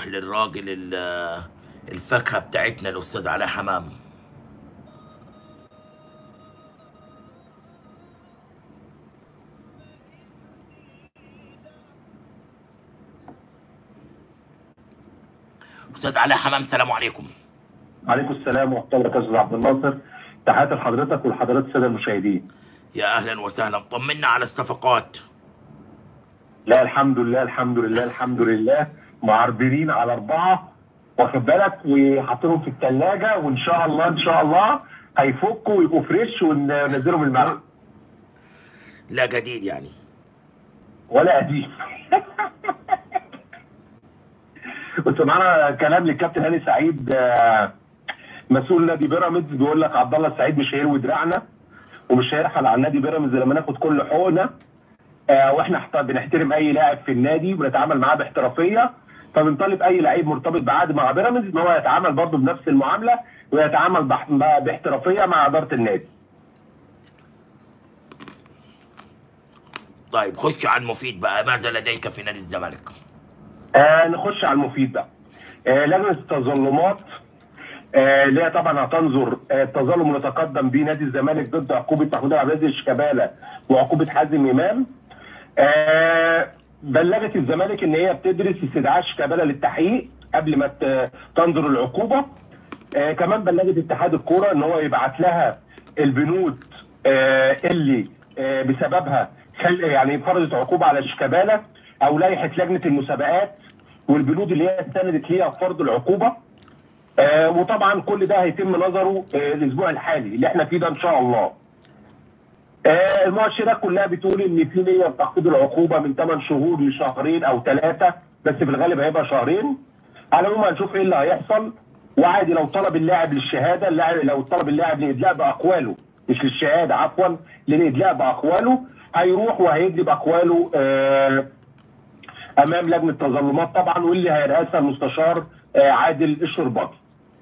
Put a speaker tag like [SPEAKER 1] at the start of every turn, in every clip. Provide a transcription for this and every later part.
[SPEAKER 1] للراجل ال- الفاكهه بتاعتنا الاستاذ علاء حمام استاذ علاء حمام سلام عليكم
[SPEAKER 2] عليكم السلام ورحمه الله وبركاته استاذ عبد الناصر تحياتي لحضرتك ولحضرات الساده المشاهدين
[SPEAKER 1] يا اهلا وسهلا طمنا على الصفقات
[SPEAKER 2] لا الحمد لله الحمد لله الحمد لله معربرين على اربعه واخد بالك وحاطينهم في الثلاجه وان شاء الله ان شاء الله هيفكوا ويبقوا فريش وننزلهم الملعب
[SPEAKER 1] لا جديد يعني
[SPEAKER 2] ولا قديم كنت معانا كلام للكابتن هاني سعيد آه، مسؤول نادي بيراميدز بيقول لك عبد الله السعيد مش هيروي دراعنا ومش هيرحل عن نادي بيراميدز لما ناخد كل حقوقنا آه، واحنا احت- بنحترم اي لاعب في النادي وبنتعامل معاه باحترافيه فبنطالب اي لعيب مرتبط بعقد مع بيراميدز ان هو يتعامل برضه بنفس المعامله ويتعامل بح- باحترافيه مع اداره النادي.
[SPEAKER 1] طيب خش على المفيد بقى ماذا لديك في نادي الزمالك
[SPEAKER 2] آه نخش على المفيد بقى. آه لجنه التظلمات آه اللي هي طبعا هتنظر آه التظلم اللي تقدم به نادي الزمالك ضد عقوبه محمود عبد العزيز شيكابالا وعقوبه حازم امام. آه بلغت الزمالك ان هي بتدرس استدعاء شيكابالا للتحقيق قبل ما ت- تنظر العقوبه. آه كمان بلغت اتحاد الكوره ان هو يبعت لها البنود آه اللي آه بسببها خل يعني فرضت عقوبه على شيكابالا او لائحه لجنه المسابقات والبنود اللي هي استندت ليها في فرض العقوبه آه وطبعا كل ده هيتم نظره آه الاسبوع الحالي اللي احنا فيه ده ان شاء الله. آه المؤشرات كلها بتقول ان في نيه تخفيض العقوبه من 8 شهور لشهرين او ثلاثه بس في الغالب هيبقى شهرين. على العموم هنشوف ايه اللي هيحصل وعادي لو طلب اللاعب للشهاده اللاعب لو طلب اللاعب لادلاء باقواله مش للشهاده عفوا للادلاء باقواله هيروح وهيدي باقواله آه امام لجنه التظلمات طبعا واللي هيرأسها المستشار آه عادل الشرباطي.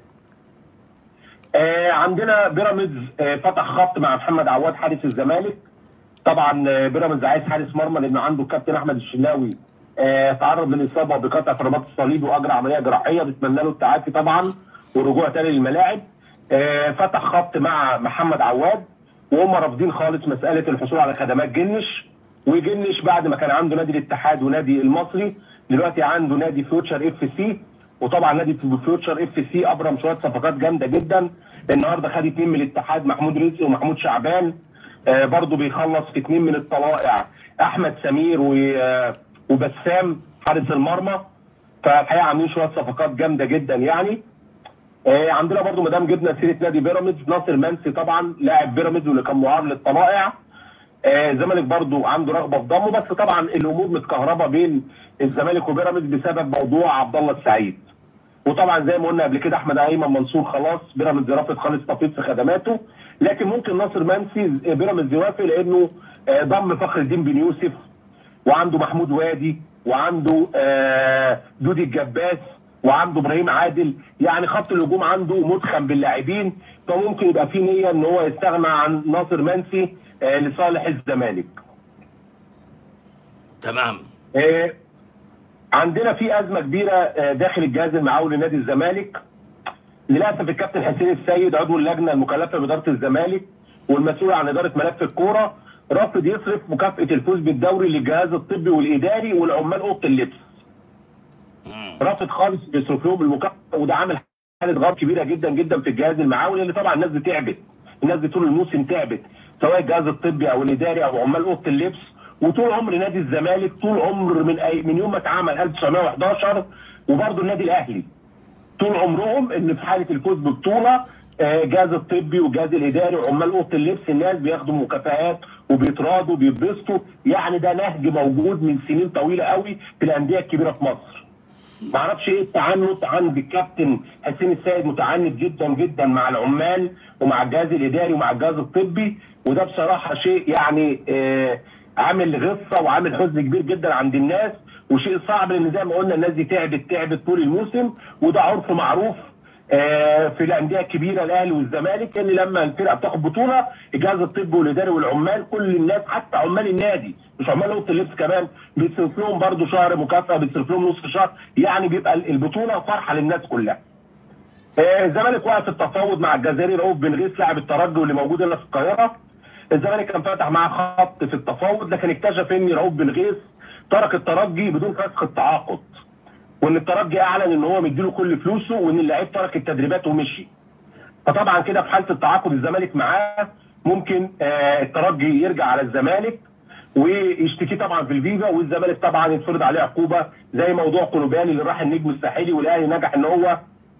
[SPEAKER 2] آه عندنا بيراميدز آه فتح خط مع محمد عواد حارس الزمالك طبعا آه بيراميدز عايز حارس مرمى لان عنده الكابتن احمد الشناوي آه تعرض للاصابه بقطع في رباط الصليب واجرى عمليه جراحيه بنتمنى له التعافي طبعا والرجوع تاني للملاعب آه فتح خط مع محمد عواد وهم رافضين خالص مساله الحصول على خدمات جنش وجنش بعد ما كان عنده نادي الاتحاد ونادي المصري دلوقتي عنده نادي فيوتشر اف سي وطبعا نادي فيوتشر اف سي ابرم شويه صفقات جامده جدا النهارده خد اثنين من الاتحاد محمود رزق ومحمود شعبان آه برضه بيخلص في اثنين من الطلائع احمد سمير و آه وبسام حارس المرمى فالحقيقه عاملين شويه صفقات جامده جدا يعني آه عندنا برضو مدام جبنا سيره نادي بيراميدز ناصر منسي طبعا لاعب بيراميدز واللي كان معار للطلائع آه، الزمالك برضو عنده رغبه في ضمه بس طبعا الامور متكهربه بين الزمالك وبيراميدز بسبب موضوع عبد الله السعيد وطبعا زي ما قلنا قبل كده احمد ايمن منصور خلاص بيراميدز رافض خالص تفويض في خدماته لكن ممكن ناصر منسي بيراميدز يوافق لانه آه، ضم فخر الدين بن يوسف وعنده محمود وادي وعنده آه، دودي الجباس وعنده ابراهيم عادل يعني خط الهجوم عنده مدخن باللاعبين فممكن يبقى في نيه ان هو يستغنى عن ناصر منسي آه، لصالح الزمالك.
[SPEAKER 1] تمام
[SPEAKER 2] آه، عندنا في ازمه كبيره آه، داخل الجهاز المعاون لنادي الزمالك للاسف الكابتن حسين السيد عضو اللجنه المكلفه باداره الزمالك والمسؤول عن اداره ملف الكوره رافض يصرف مكافاه الفوز بالدوري للجهاز الطبي والاداري والعمال اوضه اللبس.
[SPEAKER 1] مم.
[SPEAKER 2] رافض خالص يصرف لهم المكافاه وده عامل حاله غضب كبيره جدا جدا في الجهاز المعاون لان طبعا الناس دي تعبت الناس دي طول الموسم تعبت سواء الجهاز الطبي او الاداري او عمال اوضه اللبس وطول عمر نادي الزمالك طول عمر من أي من يوم ما اتعمل 1911 وبرضه النادي الاهلي طول عمرهم ان في حاله الفوز ببطوله آه، الجهاز الطبي والجهاز الاداري وعمال اوضه اللبس الناس بياخدوا مكافآت وبيتراضوا وبيتبسطوا يعني ده نهج موجود من سنين طويله قوي في الانديه الكبيره في مصر. ما اعرفش ايه التعنت عند الكابتن حسين السيد متعنت جدا جدا مع العمال ومع الجهاز الاداري ومع الجهاز الطبي وده بصراحه شيء يعني آه عامل غصه وعامل حزن كبير جدا عند الناس وشيء صعب لان زي ما قلنا الناس دي تعبت تعبت طول الموسم وده عرف معروف آه، في الانديه الكبيره الاهلي والزمالك ان لما الفرقه بتاخد بطوله الجهاز الطبي والاداري والعمال كل الناس حتى عمال النادي مش عمال اوضه اللبس كمان بيتصرف لهم برضه شهر مكافاه بيتصرف لهم نصف شهر يعني بيبقى البطوله فرحه للناس كلها. آه، الزمالك وقف التفاوض مع الجزائري رؤوف بن غيث لاعب الترجي واللي موجود هنا في القاهره. الزمالك كان فاتح معاه خط في التفاوض لكن اكتشف ان رؤوف بن غيث ترك الترجي بدون فسخ التعاقد. وان الترجي اعلن ان هو مديله كل فلوسه وان اللعيب ترك التدريبات ومشي. فطبعا كده في حاله التعاقد الزمالك معاه ممكن آه الترجي يرجع على الزمالك ويشتكيه طبعا في الفيفا والزمالك طبعا يتفرض عليه عقوبه زي موضوع كولوباني اللي راح النجم الساحلي والاهلي نجح ان هو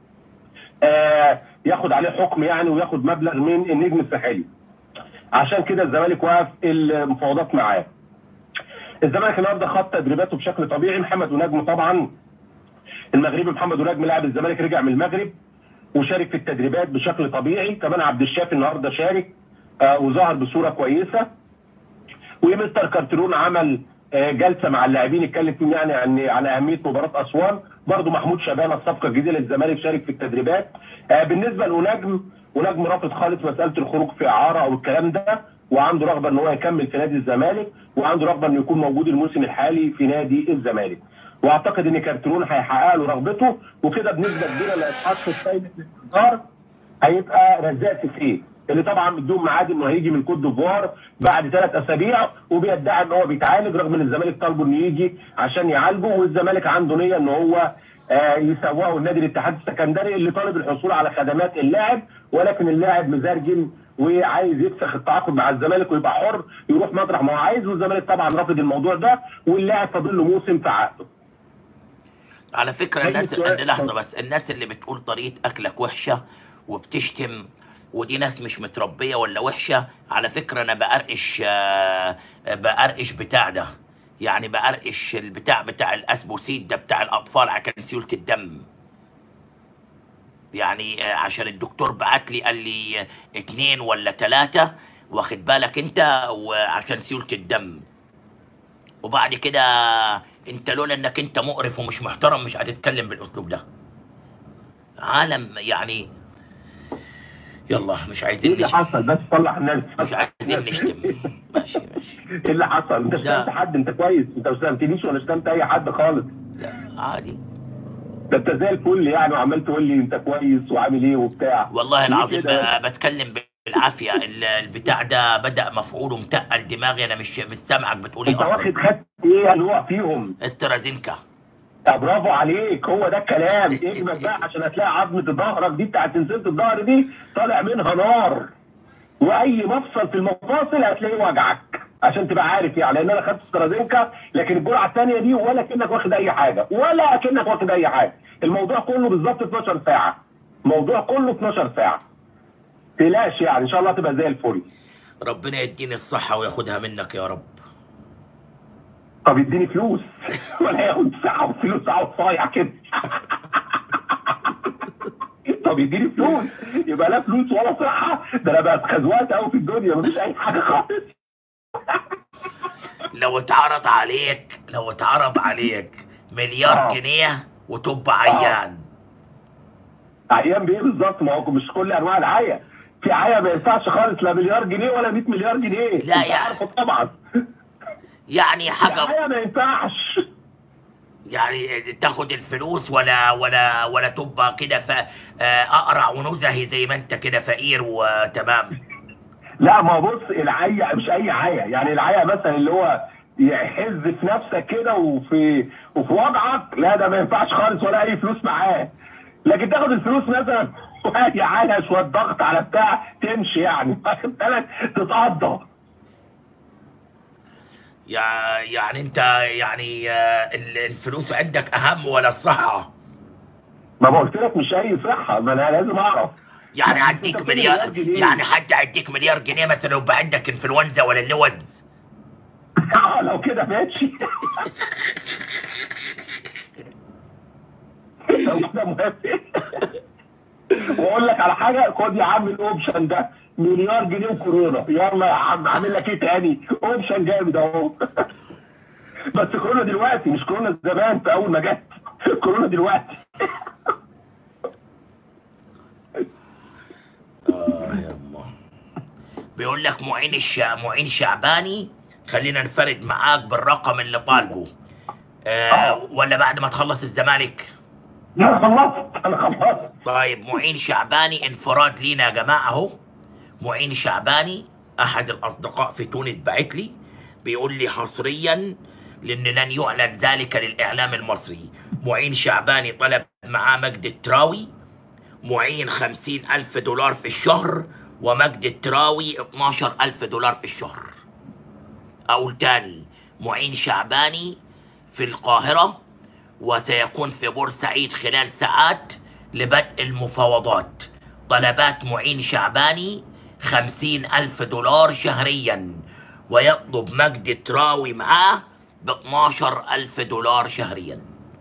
[SPEAKER 2] آه ياخد عليه حكم يعني وياخد مبلغ من النجم الساحلي. عشان كده الزمالك وقف المفاوضات معاه. الزمالك النهارده خد تدريباته بشكل طبيعي محمد ونجم طبعا المغربي محمد ونجم لاعب الزمالك رجع من المغرب وشارك في التدريبات بشكل طبيعي كمان عبد الشافي النهارده شارك آه وظهر بصوره كويسه ومستر كارترون عمل آه جلسه مع اللاعبين اتكلم فيهم يعني عن عن اهميه مباراه اسوان برضه محمود شبانه الصفقه الجديده للزمالك شارك في التدريبات آه بالنسبه لونجم ونجم رافض خالص مساله الخروج في اعاره او الكلام ده وعنده رغبه ان هو يكمل في نادي الزمالك وعنده رغبه انه يكون موجود الموسم الحالي في نادي الزمالك واعتقد ان كارترون هيحقق له رغبته وكده بنسبه كبيره الاشخاص في قائمه الانتظار هيبقى رزاق سيسيه اللي طبعا بدون ميعاد انه هيجي من كوت ديفوار بعد ثلاث اسابيع وبيدعي ان هو بيتعالج رغم ان الزمالك طالبه انه يجي عشان يعالجه والزمالك عنده نيه ان هو آه يسوقه النادي الاتحاد السكندري اللي طالب الحصول على خدمات اللاعب ولكن اللاعب مزرجن وعايز يفسخ التعاقد مع الزمالك ويبقى حر يروح مطرح ما هو عايز والزمالك طبعا رافض الموضوع ده واللاعب فاضل له موسم في عقده.
[SPEAKER 1] على فكره
[SPEAKER 2] أي
[SPEAKER 1] الناس
[SPEAKER 2] سؤال؟
[SPEAKER 1] لحظه بس الناس اللي بتقول طريقه اكلك وحشه وبتشتم ودي ناس مش متربيه ولا وحشه على فكره انا بقرقش آه، بقرقش بتاع ده يعني بقرقش البتاع بتاع الاسبوسيد ده بتاع الاطفال عشان سيوله الدم يعني آه، عشان الدكتور بعت لي قال لي آه، اتنين ولا تلاتة واخد بالك انت وعشان سيولة الدم وبعد كده انت لولا انك انت مقرف ومش محترم مش هتتكلم بالاسلوب ده عالم يعني يلا مش
[SPEAKER 2] ايه
[SPEAKER 1] عايزين
[SPEAKER 2] اللي
[SPEAKER 1] نشتم
[SPEAKER 2] حصل بس صلح الناس
[SPEAKER 1] مش عايزين نشتم ماشي ماشي
[SPEAKER 2] ايه اللي حصل؟ انت
[SPEAKER 1] لا.
[SPEAKER 2] شتمت حد انت كويس انت ما شتمتنيش ولا شتمت اي حد خالص
[SPEAKER 1] لا عادي
[SPEAKER 2] ده انت زي الفل يعني وعمال تقول لي انت كويس وعامل ايه وبتاع
[SPEAKER 1] والله
[SPEAKER 2] ليه
[SPEAKER 1] العظيم
[SPEAKER 2] كده؟
[SPEAKER 1] ب- بتكلم بالعافيه ال- البتاع ده بدا مفعول ومتقل دماغي انا مش مش سامعك بتقول ايه
[SPEAKER 2] انت
[SPEAKER 1] اصلا
[SPEAKER 2] واخد خدت ايه اللي فيهم
[SPEAKER 1] استرازينكا
[SPEAKER 2] يا برافو عليك هو ده الكلام اجمد بقى عشان هتلاقي عظمه ظهرك دي بتاعت سلسله الظهر دي طالع منها نار واي مفصل في المفاصل هتلاقيه وجعك عشان تبقى عارف يعني لان انا خدت استرازينكا لكن الجرعه الثانيه دي ولا كانك واخد اي حاجه ولا كانك واخد اي حاجه الموضوع كله بالظبط 12 ساعه الموضوع كله 12 ساعه تقلقش يعني ان شاء الله تبقى زي الفل
[SPEAKER 1] ربنا يديني الصحه وياخدها منك يا رب
[SPEAKER 2] طب اديني فلوس ولا ياخد ساعه وفلوس ساعه وصايع كده طب يديني فلوس يبقى لا فلوس ولا صحه ده انا بقى خزوات قوي في الدنيا مفيش اي حاجه خالص
[SPEAKER 1] لو اتعرض عليك لو اتعرض عليك مليار
[SPEAKER 2] آه.
[SPEAKER 1] جنيه وتبقى عيان
[SPEAKER 2] عيان بايه بالظبط ما هو مش كل انواع العيا في عيا ما ينفعش خالص لا مليار جنيه ولا 100 مليار جنيه
[SPEAKER 1] لا
[SPEAKER 2] انت
[SPEAKER 1] يعني.
[SPEAKER 2] عارفه طبعا
[SPEAKER 1] يعني
[SPEAKER 2] في
[SPEAKER 1] حاجه
[SPEAKER 2] عيا ما ينفعش
[SPEAKER 1] يعني تاخد الفلوس ولا ولا ولا تبقى كده ف آه، اقرع ونزهي زي ما انت كده فقير وتمام
[SPEAKER 2] لا ما هو بص العيا مش اي عيا يعني العيا مثلا اللي هو يحز في نفسك كده وفي وفي وضعك لا ده ما ينفعش خالص ولا اي فلوس معاه لكن تاخد الفلوس مثلا وهي عليها شويه ضغط على بتاع تمشي يعني واخد بالك تتقضى
[SPEAKER 1] يا يعني انت يعني آه، ال- الفلوس عندك اهم ولا الصحه
[SPEAKER 2] ما ما قلت لك مش اي صحه ما انا لازم اعرف
[SPEAKER 1] يعني
[SPEAKER 2] أنت
[SPEAKER 1] هديك
[SPEAKER 2] بتقول
[SPEAKER 1] مليار
[SPEAKER 2] مليار جنيه.
[SPEAKER 1] يعني حد هيديك مليار جنيه مثلا ويبقى عندك انفلونزا ولا اللوز
[SPEAKER 2] اه لو كده ماشي لو كده موافق واقول لك على حاجه خد يا عم الاوبشن ده مليار جنيه وكورونا يلا يا عم اعمل لك ايه تاني اوبشن جامد اهو بس كورونا دلوقتي مش كورونا زمان في اول ما جت كورونا دلوقتي
[SPEAKER 1] بيقول لك معين الش... معين شعباني خلينا نفرد معاك بالرقم اللي طالبه آه ولا بعد ما تخلص الزمالك
[SPEAKER 2] لا خلصت انا خلصت
[SPEAKER 1] طيب معين شعباني انفراد لينا يا جماعه اهو معين شعباني احد الاصدقاء في تونس بعت لي بيقول لي حصريا لان لن يعلن ذلك للاعلام المصري معين شعباني طلب معاه مجد التراوي معين خمسين ألف دولار في الشهر ومجد التراوي 12 ألف دولار في الشهر أقول تاني معين شعباني في القاهرة وسيكون في بورسعيد خلال ساعات لبدء المفاوضات طلبات معين شعباني خمسين ألف دولار شهريا ويطلب مجد التراوي معاه ب 12 ألف دولار شهريا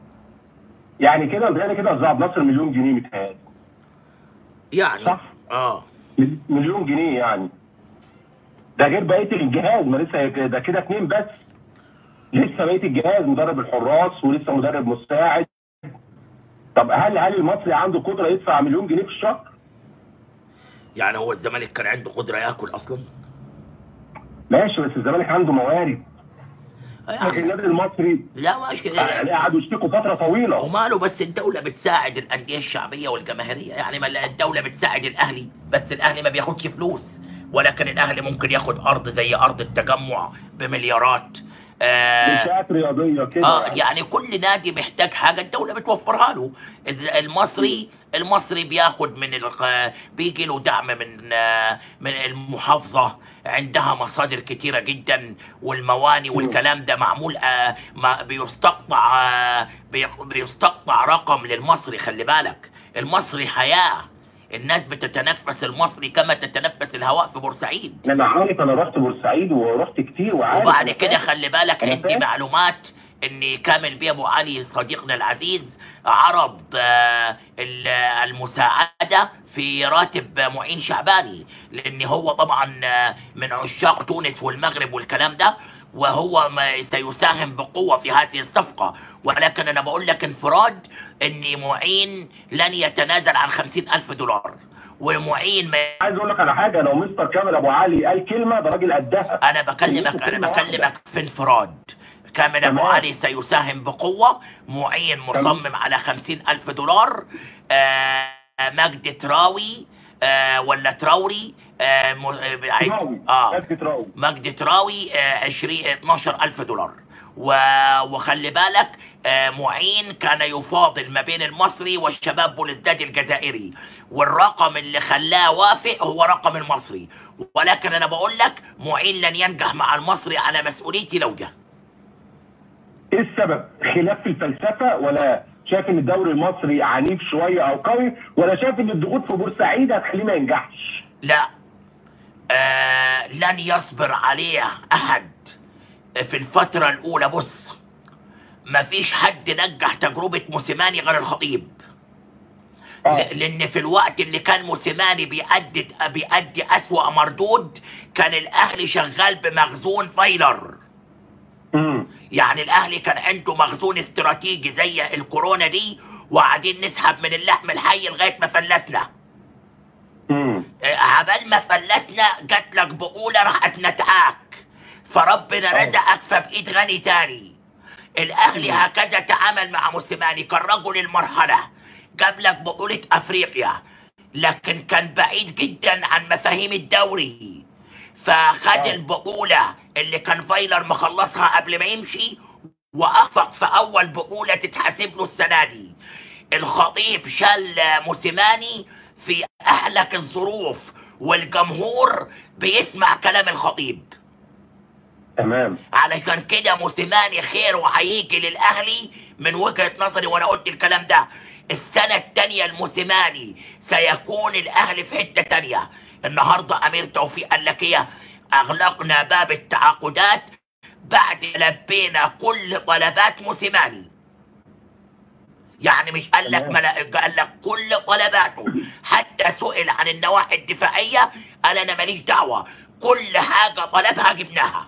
[SPEAKER 2] يعني كده متهيألي كده استاذ عبد الناصر مليون جنيه متهيألي
[SPEAKER 1] يعني
[SPEAKER 2] صح.
[SPEAKER 1] اه
[SPEAKER 2] مل- مليون جنيه يعني ده غير بقيه الجهاز ما لسه ده كده اتنين بس لسه بقيه الجهاز مدرب الحراس ولسه مدرب مساعد طب هل هل المصري عنده قدره يدفع مليون جنيه في الشهر؟
[SPEAKER 1] يعني هو الزمالك كان عنده قدرة ياكل أصلا
[SPEAKER 2] ماشي بس الزمالك عنده موارد
[SPEAKER 1] آه
[SPEAKER 2] لكن
[SPEAKER 1] يعني
[SPEAKER 2] النادي المصري
[SPEAKER 1] لا ماشي
[SPEAKER 2] يعني قعدوا يشتكوا فتره طويله
[SPEAKER 1] وماله بس الدولة بتساعد الأندية الشعبية والجماهيرية يعني ما الدولة بتساعد الأهلي بس الأهلي ما بياخدش فلوس ولكن الأهلي ممكن ياخد أرض زي أرض التجمع بمليارات آه
[SPEAKER 2] منشات رياضيه كده
[SPEAKER 1] اه
[SPEAKER 2] يعني.
[SPEAKER 1] يعني كل نادي محتاج حاجه الدوله بتوفرها له إذا المصري المصري بياخد من الق- بيجي له دعم من آه، من المحافظه عندها مصادر كتيره جدا والمواني والكلام ده معمول آه، ما بيستقطع آه، بي- بيستقطع رقم للمصري خلي بالك المصري حياه الناس بتتنفس المصري كما تتنفس الهواء في بورسعيد
[SPEAKER 2] انا عارف انا رحت بورسعيد ورحت كتير وعارف
[SPEAKER 1] وبعد
[SPEAKER 2] أنا
[SPEAKER 1] كده
[SPEAKER 2] فاهم.
[SPEAKER 1] خلي بالك
[SPEAKER 2] أنا
[SPEAKER 1] عندي
[SPEAKER 2] فاهم.
[SPEAKER 1] معلومات ان كامل بيه ابو علي صديقنا العزيز عرض آه، ال- المساعده في راتب معين شعباني لان هو طبعا آه، من عشاق تونس والمغرب والكلام ده وهو ما سيساهم بقوه في هذه الصفقه ولكن انا بقول لك انفراد ان معين لن يتنازل عن خمسين الف دولار ومعين ما
[SPEAKER 2] عايز اقول لك على حاجه لو مستر كامل ابو علي قال كلمه ده راجل قدها
[SPEAKER 1] انا بكلمك انا
[SPEAKER 2] كلمة واحدة.
[SPEAKER 1] بكلمك في انفراد كامل ابو
[SPEAKER 2] تمام.
[SPEAKER 1] علي سيساهم بقوه معين مصمم على خمسين الف دولار آه مجد تراوي آه ولا تراوري آه م- آه
[SPEAKER 2] تراوي
[SPEAKER 1] اه
[SPEAKER 2] مجدي تراوي
[SPEAKER 1] مجد تراوي آه 20 12 ألف دولار و... وخلي بالك آه معين كان يفاضل ما بين المصري والشباب بولزداد الجزائري والرقم اللي خلاه وافق هو رقم المصري ولكن انا بقول لك معين لن ينجح مع المصري على مسؤوليتي لو جه
[SPEAKER 2] ايه السبب؟ خلاف في الفلسفه ولا شايف ان الدوري المصري عنيف شويه او قوي ولا شايف ان الضغوط في بورسعيد هتخليه ما ينجحش؟
[SPEAKER 1] لا آه لن يصبر عليه احد في الفترة الأولى بص مفيش حد نجح تجربة موسيماني غير الخطيب
[SPEAKER 2] اه
[SPEAKER 1] ل- لان في الوقت اللي كان موسيماني بيأدي بيأدي أسوأ مردود كان الاهلي شغال بمخزون فايلر
[SPEAKER 2] امم
[SPEAKER 1] يعني الاهلي كان عنده مخزون استراتيجي زي الكورونا دي وقاعدين نسحب من اللحم الحي لغايه ما فلسنا
[SPEAKER 2] امم
[SPEAKER 1] آه، عبال ما فلسنا جات لك بقوله راحت نتعاك فربنا
[SPEAKER 2] أه.
[SPEAKER 1] رزقك فبقيت غني تاني الاهلي هكذا تعامل مع موسيماني كان رجل المرحله جاب لك بطوله افريقيا لكن كان بعيد جدا عن مفاهيم الدوري فخد
[SPEAKER 2] أه.
[SPEAKER 1] البطوله اللي كان فايلر مخلصها قبل ما يمشي واخفق في اول بطوله تتحسب له السنه دي الخطيب شال موسيماني في احلك الظروف والجمهور بيسمع كلام الخطيب
[SPEAKER 2] تمام
[SPEAKER 1] علشان كده موسيماني خير وهيجي للاهلي من وجهه نظري وانا قلت الكلام ده السنه التانيه الموسيماني سيكون الاهلي في حته تانيه النهارده امير توفيق قال لك ايه اغلقنا باب التعاقدات بعد لبينا كل طلبات موسيماني يعني مش قال لك
[SPEAKER 2] تمام.
[SPEAKER 1] ملا... قال لك كل طلباته حتى سئل عن النواحي الدفاعيه قال انا ماليش دعوه كل حاجه طلبها جبناها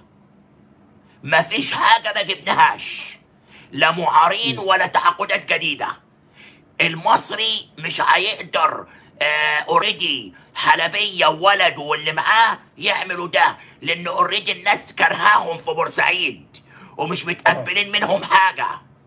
[SPEAKER 1] مفيش حاجه ما جبناهاش لا معارين ولا تعاقدات جديده المصري مش هيقدر اوريدي حلبيه وولده واللي معاه يعملوا ده لان اوريدي الناس كرهاهم في بورسعيد ومش متقبلين منهم حاجه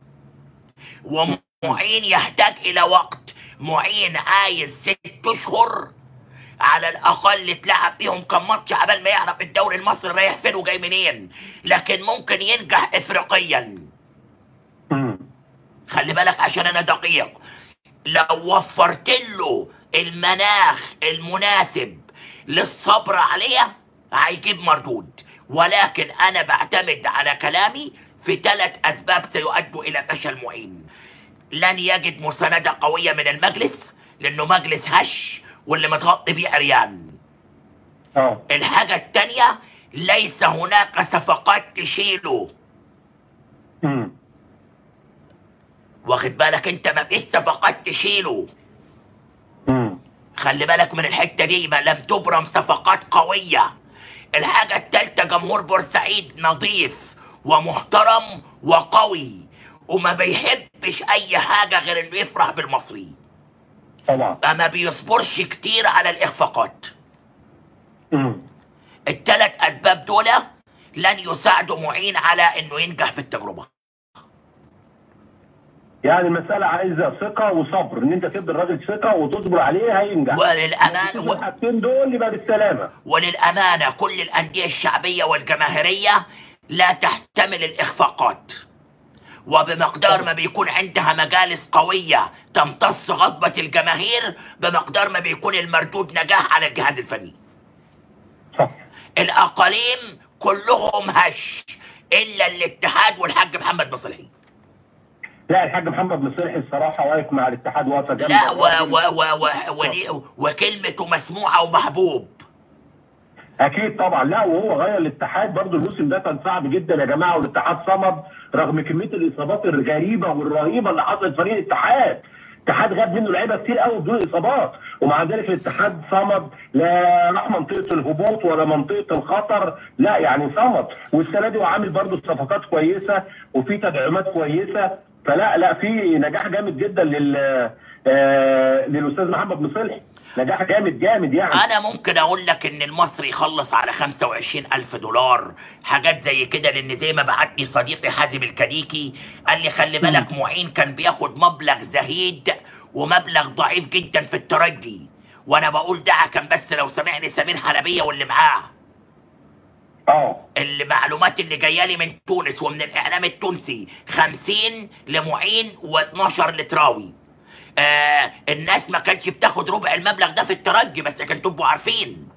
[SPEAKER 1] ومعين يحتاج الى وقت معين عايز ست اشهر على الاقل تلعب فيهم كم ماتش قبل ما يعرف الدوري المصري رايح فين وجاي منين لكن ممكن ينجح افريقيا
[SPEAKER 2] مم.
[SPEAKER 1] خلي بالك عشان انا دقيق لو وفرت له المناخ المناسب للصبر عليه هيجيب مردود ولكن انا بعتمد على كلامي في ثلاث اسباب سيؤدوا الى فشل معين لن يجد مساندة قوية من المجلس لانه مجلس هش واللي متغطي بيه عريان
[SPEAKER 2] اه
[SPEAKER 1] الحاجة التانية ليس هناك صفقات تشيله
[SPEAKER 2] مم.
[SPEAKER 1] واخد بالك انت ما فيش صفقات تشيله
[SPEAKER 2] مم.
[SPEAKER 1] خلي بالك من الحته دي ما لم تبرم صفقات قويه الحاجه التالته جمهور بورسعيد نظيف ومحترم وقوي وما بيحبش اي حاجه غير انه يفرح بالمصري
[SPEAKER 2] طبعا
[SPEAKER 1] فما بيصبرش كتير على الاخفاقات
[SPEAKER 2] مم.
[SPEAKER 1] الثلاث اسباب دول لن يساعدوا معين على انه ينجح في التجربه
[SPEAKER 2] يعني المسألة عايزة ثقة وصبر ان انت تدي الراجل ثقة وتصبر عليه هينجح
[SPEAKER 1] وللأمان
[SPEAKER 2] و... الحاجتين دول يبقى بالسلامة
[SPEAKER 1] وللأمانة كل الأندية الشعبية والجماهيرية لا تحتمل الإخفاقات وبمقدار ما بيكون عندها مجالس قوية تمتص غضبة الجماهير بمقدار ما بيكون المردود نجاح على الجهاز الفني
[SPEAKER 2] صح
[SPEAKER 1] الأقاليم كلهم هش إلا الاتحاد والحاج محمد مصلحي
[SPEAKER 2] لا الحاج محمد مصلحي الصراحة واقف مع الاتحاد واقفة جنب
[SPEAKER 1] لا و
[SPEAKER 2] الراجل.
[SPEAKER 1] و و و ولي- وكلمته مسموعة ومحبوب
[SPEAKER 2] اكيد طبعا لا وهو غير الاتحاد برضو الموسم ده كان صعب جدا يا جماعه والاتحاد صمد رغم كميه الاصابات الغريبه والرهيبه اللي حصلت فريق الاتحاد الاتحاد غاب منه لعيبه كتير قوي بدون اصابات ومع ذلك الاتحاد صمد لا راح منطقه الهبوط ولا منطقه الخطر لا يعني صمد والسنه دي هو عامل برضو صفقات كويسه وفي تدعيمات كويسه فلا لا في نجاح جامد جدا لل آه للاستاذ محمد مصلحي نجاح جامد جامد يعني
[SPEAKER 1] انا ممكن اقول لك ان المصري يخلص على 25 الف دولار حاجات زي كده لان زي ما بعتني صديقي حازم الكديكي قال لي خلي بالك معين كان بياخد مبلغ زهيد ومبلغ ضعيف جدا في الترجي وانا بقول ده كان بس لو سمعني سمير حلبيه واللي معاه
[SPEAKER 2] اه
[SPEAKER 1] المعلومات اللي جايه لي من تونس ومن الاعلام التونسي 50 لمعين و12 لتراوي آه الناس ما كانتش بتاخد ربع المبلغ ده في الترجي بس عشان تبقوا عارفين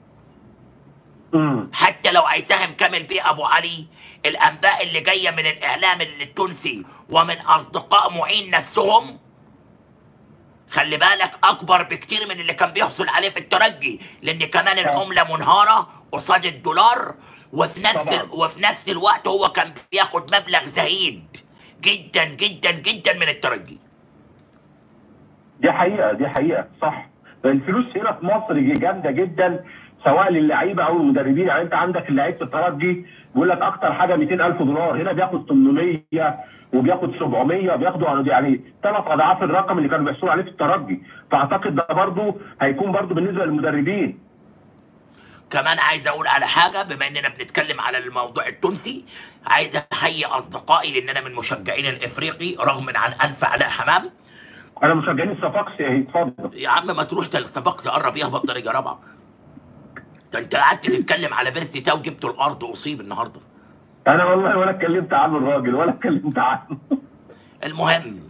[SPEAKER 2] امم
[SPEAKER 1] حتى لو هيساهم كامل بيه ابو علي الانباء اللي جايه من الاعلام التونسي ومن اصدقاء معين نفسهم خلي بالك اكبر بكتير من اللي كان بيحصل عليه في الترجي لان كمان العمله منهاره قصاد الدولار وفي نفس
[SPEAKER 2] طبعاً.
[SPEAKER 1] ال... وفي نفس الوقت هو كان بياخد مبلغ زهيد جدا جدا جدا من الترجي
[SPEAKER 2] دي حقيقه دي حقيقه صح الفلوس هنا في مصر جامده جدا سواء للعيبه او المدربين يعني انت عندك لعيبه الترجي بيقول لك اكتر حاجه 200000 دولار هنا بياخد 800 وبياخد 700 بياخدوا يعني ثلاث اضعاف الرقم اللي كانوا بيحصلوا عليه في الترجي فاعتقد ده برضه هيكون برضه بالنسبه للمدربين
[SPEAKER 1] كمان عايز اقول على حاجه بما اننا بنتكلم على الموضوع التونسي عايز احيي اصدقائي لان انا من مشجعين الافريقي رغم عن انف علاء حمام
[SPEAKER 2] انا مشجعين الصفاقسي اتفضل
[SPEAKER 1] يا عم ما تروح الصفاقس قرب يهبط درجه رابعه ده انت قعدت تتكلم على بيرسي تاو جبته الارض اصيب النهارده
[SPEAKER 2] انا والله ولا اتكلمت عنه الراجل ولا اتكلمت عنه
[SPEAKER 1] المهم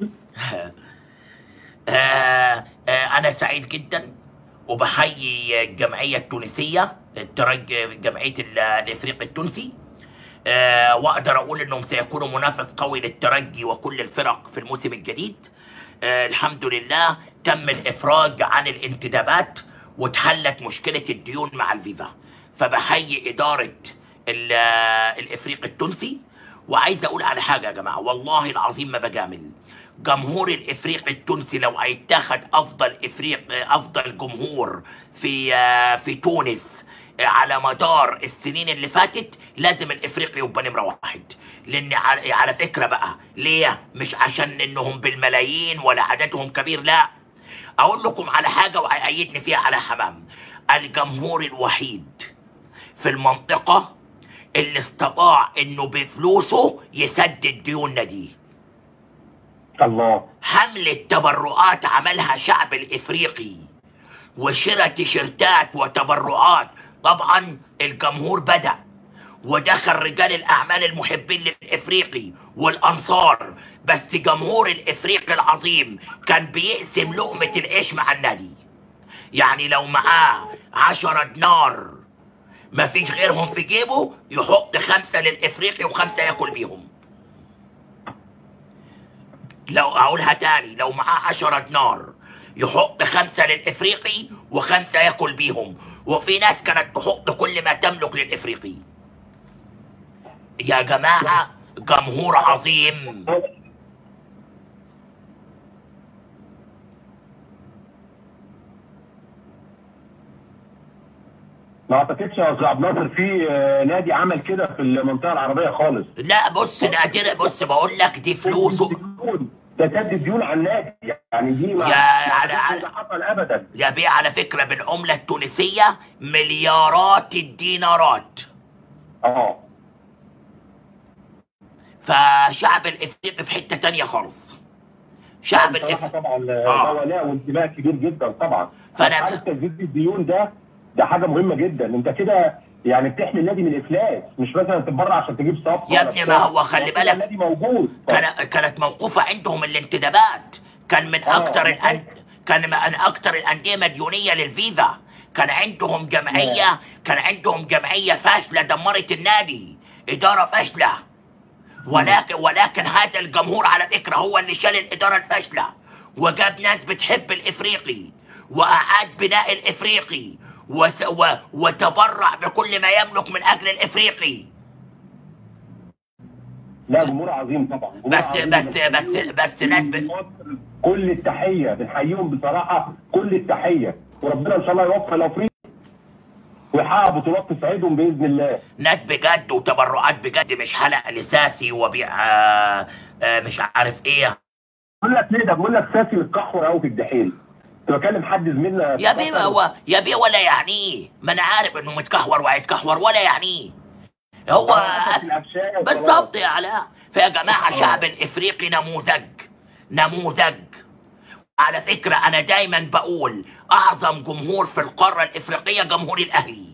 [SPEAKER 1] آه آه انا سعيد جدا وبحيي الجمعيه التونسيه الترج جمعيه ال- الافريقي التونسي آه واقدر اقول انهم سيكونوا منافس قوي للترجي وكل الفرق في الموسم الجديد آه الحمد لله تم الافراج عن الانتدابات واتحلت مشكله الديون مع الفيفا فبحيي اداره ال- الافريقي التونسي وعايز اقول على حاجه يا جماعه والله العظيم ما بجامل جمهور الافريقي التونسي لو هيتاخد افضل افريق افضل جمهور في في تونس على مدار السنين اللي فاتت لازم الافريقي يبقى نمره واحد لان على على فكره بقى ليه مش عشان انهم بالملايين ولا عددهم كبير لا اقول لكم على حاجه وهيأيدني فيها على حمام الجمهور الوحيد في المنطقه اللي استطاع انه بفلوسه يسدد ديوننا دي
[SPEAKER 2] الله
[SPEAKER 1] حملة تبرعات عملها شعب الافريقي وشراء تيشيرتات وتبرعات طبعا الجمهور بدأ ودخل رجال الاعمال المحبين للافريقي والانصار بس جمهور الافريقي العظيم كان بيقسم لقمة العيش مع النادي يعني لو معاه عشرة دينار ما فيش غيرهم في جيبه يحط خمسة للافريقي وخمسة ياكل بيهم لو اقولها تاني لو معاه عشرة دينار يحط خمسة للإفريقي وخمسة ياكل بيهم وفي ناس كانت تحط كل ما تملك للإفريقي يا جماعة جمهور عظيم
[SPEAKER 2] ما اعتقدش يا استاذ عبد الناصر في آه، نادي عمل كده في المنطقه العربيه خالص
[SPEAKER 1] لا بص نادر بص بقول لك دي فلوسه
[SPEAKER 2] ده سد ديون على النادي يعني دي ما
[SPEAKER 1] يا على-
[SPEAKER 2] ما
[SPEAKER 1] على-
[SPEAKER 2] ده حصل ابدا
[SPEAKER 1] يا بيه على فكرة بالعملة التونسية مليارات الدينارات
[SPEAKER 2] اه
[SPEAKER 1] فشعب الإفريقي في حتة تانية خالص شعب
[SPEAKER 2] بصراحه
[SPEAKER 1] الإفريقي
[SPEAKER 2] طبعا
[SPEAKER 1] آه.
[SPEAKER 2] ده ولاء وانتماء كبير جدا طبعا
[SPEAKER 1] فأنا-
[SPEAKER 2] عارف تسديد الديون ده ده حاجه مهمه جدا انت كده يعني بتحمي النادي من الافلاس مش مثلا تتبرع عشان تجيب صفقه
[SPEAKER 1] يا
[SPEAKER 2] ولا
[SPEAKER 1] ابني
[SPEAKER 2] بتاع.
[SPEAKER 1] ما هو خلي
[SPEAKER 2] يعني كده
[SPEAKER 1] بالك.
[SPEAKER 2] النادي موجود
[SPEAKER 1] كان كانت موقوفة عندهم الانتدابات كان من
[SPEAKER 2] آه.
[SPEAKER 1] أكتر الأن... كان من أكتر الأندية مديونية للفيفا كان عندهم جمعية كان عندهم جمعية فاشلة دمرت النادي إدارة فاشلة ولكن ولكن هذا الجمهور على فكرة هو اللي شال الإدارة الفاشلة وجاب ناس بتحب الإفريقي وأعاد بناء الإفريقي وس... و... وتبرع بكل ما يملك من أجل الإفريقي
[SPEAKER 2] لا جمهور عظيم طبعا جمهور
[SPEAKER 1] بس
[SPEAKER 2] عظيم.
[SPEAKER 1] بس بس بس ناس ب...
[SPEAKER 2] مصر كل التحيه بنحييهم بصراحه كل التحيه وربنا ان شاء الله يوفق الافريقي ويحقق بطولات تسعدهم باذن الله
[SPEAKER 1] ناس بجد وتبرعات بجد مش حلق لساسي وبيع آه آه مش عارف ايه
[SPEAKER 2] بقول لك ليه ده بقول لك ساسي متكحور قوي في الدحيل كنت بكلم حد زميلنا
[SPEAKER 1] يا بيه هو يا بيه ولا يعنيه ما انا عارف انه متكحور وهيتكحور ولا يعنيه هو
[SPEAKER 2] آه، في الأبشار
[SPEAKER 1] بالظبط يا علاء فيا جماعه شعب الافريقي نموذج نموذج على فكره انا دايما بقول اعظم جمهور في القاره الافريقيه جمهور الاهلي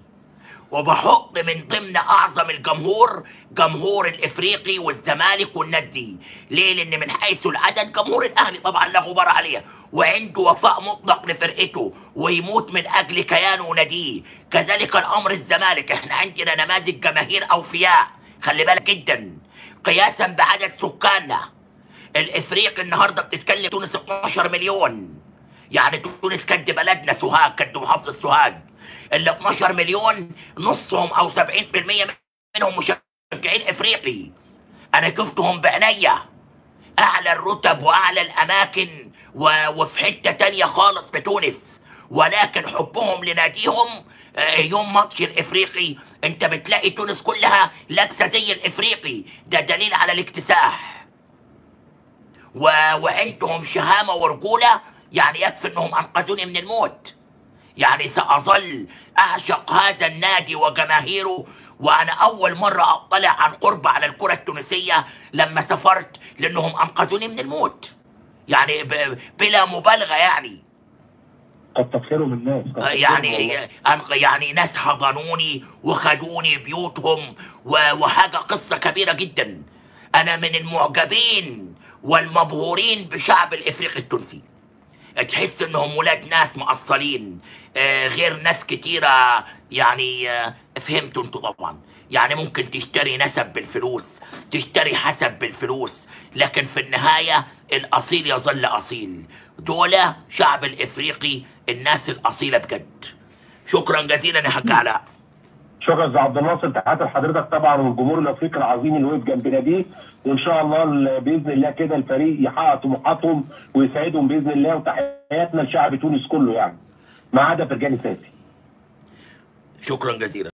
[SPEAKER 1] وبحط من ضمن اعظم الجمهور جمهور الافريقي والزمالك والناس دي ليه لان من حيث العدد جمهور الاهلي طبعا لا غبار عليه وعنده وفاء مطلق لفرقته ويموت من اجل كيانه وناديه كذلك الامر الزمالك احنا عندنا نماذج جماهير اوفياء خلي بالك جدا قياسا بعدد سكاننا الافريقي النهارده بتتكلم تونس 12 مليون يعني تونس كد بلدنا سوهاج كد محافظه سوهاج ال 12 مليون نصهم او 70% منهم مشجعين افريقي انا شفتهم بعينيا اعلى الرتب واعلى الاماكن و... وفي حته تانية خالص في تونس ولكن حبهم لناديهم آه، يوم ماتش الافريقي انت بتلاقي تونس كلها لابسه زي الافريقي ده دليل على الاكتساح و... وعندهم شهامه ورجوله يعني يكفي انهم انقذوني من الموت يعني سأظل أعشق هذا النادي وجماهيره وأنا أول مرة أطلع عن قرب على الكرة التونسية لما سافرت لأنهم أنقذوني من الموت يعني ب... بلا مبالغة يعني
[SPEAKER 2] كتر خيرهم الناس كتر خيرهم
[SPEAKER 1] يعني
[SPEAKER 2] والله.
[SPEAKER 1] أنق- يعني ناس حضنوني وخدوني بيوتهم و- وحاجة قصة كبيرة جدا أنا من المعجبين والمبهورين بشعب الإفريقي التونسي تحس انهم ولاد ناس مقصلين آه، غير ناس كتيرة يعني آه، فهمتوا انتوا طبعا يعني ممكن تشتري نسب بالفلوس تشتري حسب بالفلوس لكن في النهاية الأصيل يظل أصيل دولة شعب الإفريقي الناس الأصيلة بجد شكرا جزيلا يا حاج علاء
[SPEAKER 2] شكرا يا أستاذ عبد الناصر تحياتي لحضرتك طبعا والجمهور الافريقي العظيم اللي وقف جنب ناديه وان شاء الله ال- باذن الله كده الفريق يحقق طموحاتهم ويسعدهم باذن الله وتحياتنا لشعب تونس كله يعني ما عدا فرجاني ساسي
[SPEAKER 1] شكرا جزيلا